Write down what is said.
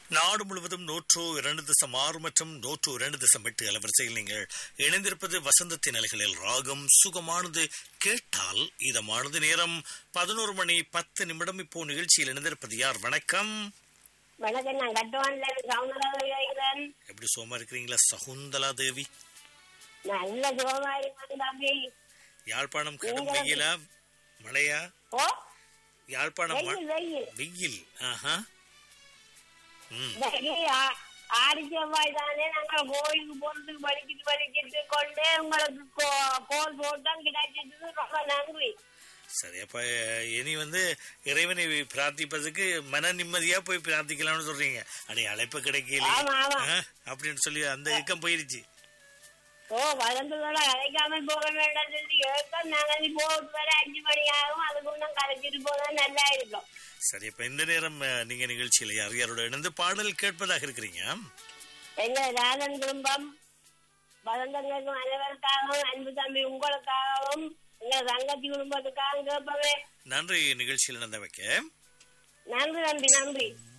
நாடு முழுவதும் நூற்று இரண்டு தசம் ஆறு மற்றும் நூற்று இரண்டு தசம் எட்டு அலவரிசையில் நீங்கள் இணைந்திருப்பது வசந்தத்தின் அலைகளில் ராகம் சுகமானது கேட்டால் இதமானது நேரம் பதினோரு மணி பத்து நிமிடம் இப்போ நிகழ்ச்சியில் இணைந்திருப்பது யார் வணக்கம் வணக்கம் நான் கட்டுவான்ல சவுந்தரா கேட்கிறேன் எப்படி சோமா இருக்கிறீங்களா சகுந்தலா தேவி நல்ல சுகமா இருக்கேன் தம்பி யாழ்ப்பாணம் கடும் வெயிலா மழையா ஓ யாழ்ப்பாணம் ம- வெயில் வெயில் வெயில் ஆஹா ம் வெயில் ஆ- ஆடி செவ்வாய் தானே நாங்கள் கோயிலுக்கு போறதுக்கு படிக்கிட்டு படிக்கிட்டு கொண்டு உங்களுக்கு கோ- கோல் போட்டோம் கிடைச்சது ரொம்ப நன்றி சரி அப்ப அஹ், இனி வந்து இறைவனை பிரார்த்திப்பதுக்கு மன நிம்மதியா போய் பிரார்த்திக்கலாம்னு சொல்றீங்க அடே அழைப்பு கிடைக்கல ஆமா ஆமா அப்படின்னு சொல்லி அந்த இயக்கம் போயிருச்சு ஓ வளர்ந்ததோட அழைக்காம போக வேண்டாம் சொல்லி கேட்க நாங்கள் நீ போட்டு வர அஞ்சு மணி ஆகும் அதுக்கு இன்னும் கரைச்சிட்டு போனா நல்லா இருக்கும் சரி இப்ப இந்த நேரம் அஹ், நீங்க நிகழ்ச்சியில யார் யாரோட இணைந்து பாடல் கேட்பதாக இருக்கிறீங்க எங்க ராதன் குடும்பம் வளர்ந்தவர்களுக்கும் அனைவருக்காகவும் அன்பு தம்பி உங்களுக்காகவும் எங்க தங்கச்சி குடும்பத்துக்காகவும் கேட்பவே நன்றி நிகழ்ச்சியில் இணைந்த வைக்க நன்றி நன்றி நன்றி